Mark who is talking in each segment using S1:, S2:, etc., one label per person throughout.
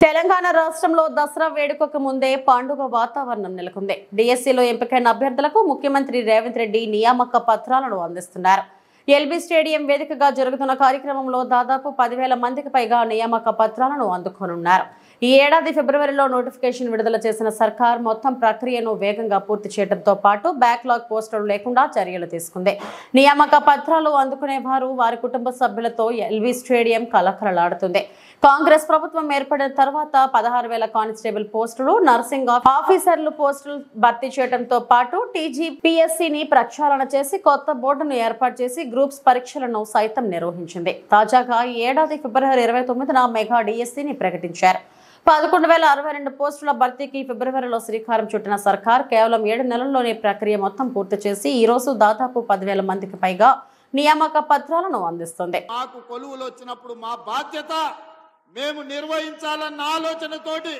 S1: తెలంగాణ రాష్ట్రంలో దసరా వేడుకకు ముందే పండుగ వాతావరణం నెలకొంది డిఎస్సిలో ఎంపికైన అభ్యర్థులకు ముఖ్యమంత్రి రేవంత్ రెడ్డి నియామక పత్రాలను అందిస్తున్నారు ఎల్బీ స్టేడియం వేదికగా జరుగుతున్న కార్యక్రమంలో దాదాపు పదివేల మందికి పైగా నియామక పత్రాలను అందుకోనున్నారు ఈ ఏడాది ఫిబ్రవరిలో నోటిఫికేషన్ విడుదల చేసిన సర్కార్ మొత్తం ప్రక్రియను వేగంగా పూర్తి చేయడంతో పాటు బ్యాక్లాగ్ పోస్టులు లేకుండా చర్యలు తీసుకుంది నియామక పత్రాలు అందుకునే వారు వారి కుటుంబ సభ్యులతో ఎల్బీ స్టేడియం కలకలలాడుతుంది కాంగ్రెస్ ప్రభుత్వం ఏర్పడిన తర్వాత పదహారు వేల కానిస్టేబుల్ పోస్టులు నర్సింగ్ ఆఫీసర్లు పోస్టులు భర్తీ చేయడంతో పాటు టీజీపీఎస్సీని ప్రక్షాళన చేసి కొత్త బోర్డును ఏర్పాటు చేసి గ్రూప్స్ పరీక్షలను సైతం నిర్వహించింది తాజాగా ఈ ఏడాది ఫిబ్రవరి ఇరవై తొమ్మిదిన మెగా డిఎస్సీని ప్రకటించారు పదకొండు వేల అరవై రెండు పోస్టుల భర్తీకి ఫిబ్రవరిలో శ్రీకారం చుట్టిన సర్కార్ కేవలం ఏడు నెలల్లోనే ప్రక్రియ మొత్తం పూర్తి చేసి ఈ రోజు దాదాపు పదివేల మందికి పైగా నియామక పత్రాలను అందిస్తుంది
S2: మాకు కొలువులు వచ్చినప్పుడు మా బాధ్యత మేము నిర్వహించాలన్న ఆలోచనతోటి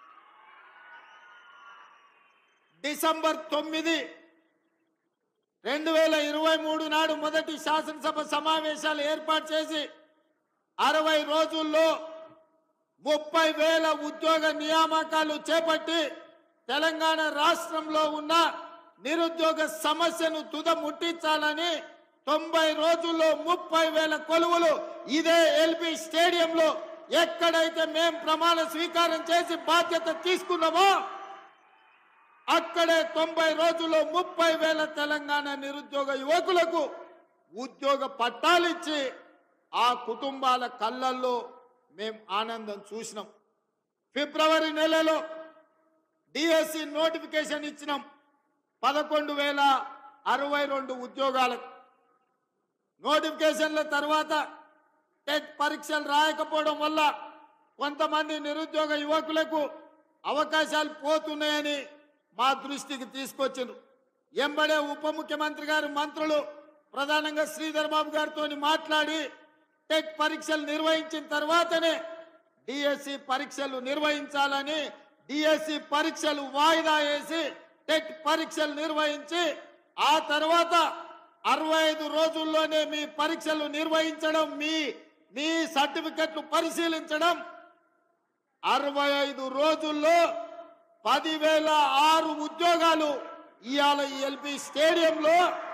S2: డిసెంబర్ తొమ్మిది రెండు వేల ఇరవై మూడు నాడు మొదటి శాసనసభ సమావేశాలు ఏర్పాటు చేసి అరవై రోజుల్లో ముప్పై వేల ఉద్యోగ నియామకాలు చేపట్టి తెలంగాణ రాష్ట్రంలో ఉన్న నిరుద్యోగ సమస్యను తుద ముట్టించాలని తొంభై రోజుల్లో ముప్పై వేల కొలువులు ఇదే ఎల్బి స్టేడియంలో ఎక్కడైతే మేం ప్రమాణ స్వీకారం చేసి బాధ్యత తీసుకున్నామో అక్కడే తొంభై రోజుల్లో ముప్పై వేల తెలంగాణ నిరుద్యోగ యువకులకు ఉద్యోగ పట్టాలిచ్చి ఆ కుటుంబాల కళ్ళల్లో మేం ఆనందం చూసినాం ఫిబ్రవరి నెలలో డిఎస్సి నోటిఫికేషన్ ఇచ్చినాం పదకొండు వేల అరవై రెండు ఉద్యోగాలకు నోటిఫికేషన్ల తర్వాత టెట్ పరీక్షలు రాయకపోవడం వల్ల కొంతమంది నిరుద్యోగ యువకులకు అవకాశాలు పోతున్నాయని మా దృష్టికి తీసుకొచ్చారు ఎంబడే ఉప ముఖ్యమంత్రి గారు మంత్రులు ప్రధానంగా శ్రీధర్ బాబు గారితో మాట్లాడి టెట్ పరీక్షలు నిర్వహించిన తర్వాతనే డిఎస్సి పరీక్షలు నిర్వహించాలని డిఎస్సి పరీక్షలు వాయిదా వేసి టెట్ పరీక్షలు నిర్వహించి ఆ తర్వాత అరవై ఐదు రోజుల్లోనే మీ పరీక్షలు నిర్వహించడం మీ మీ సర్టిఫికెట్లు పరిశీలించడం అరవై ఐదు రోజుల్లో పదివేల ఆరు ఉద్యోగాలు ఇవాళ ఎల్పి స్టేడియంలో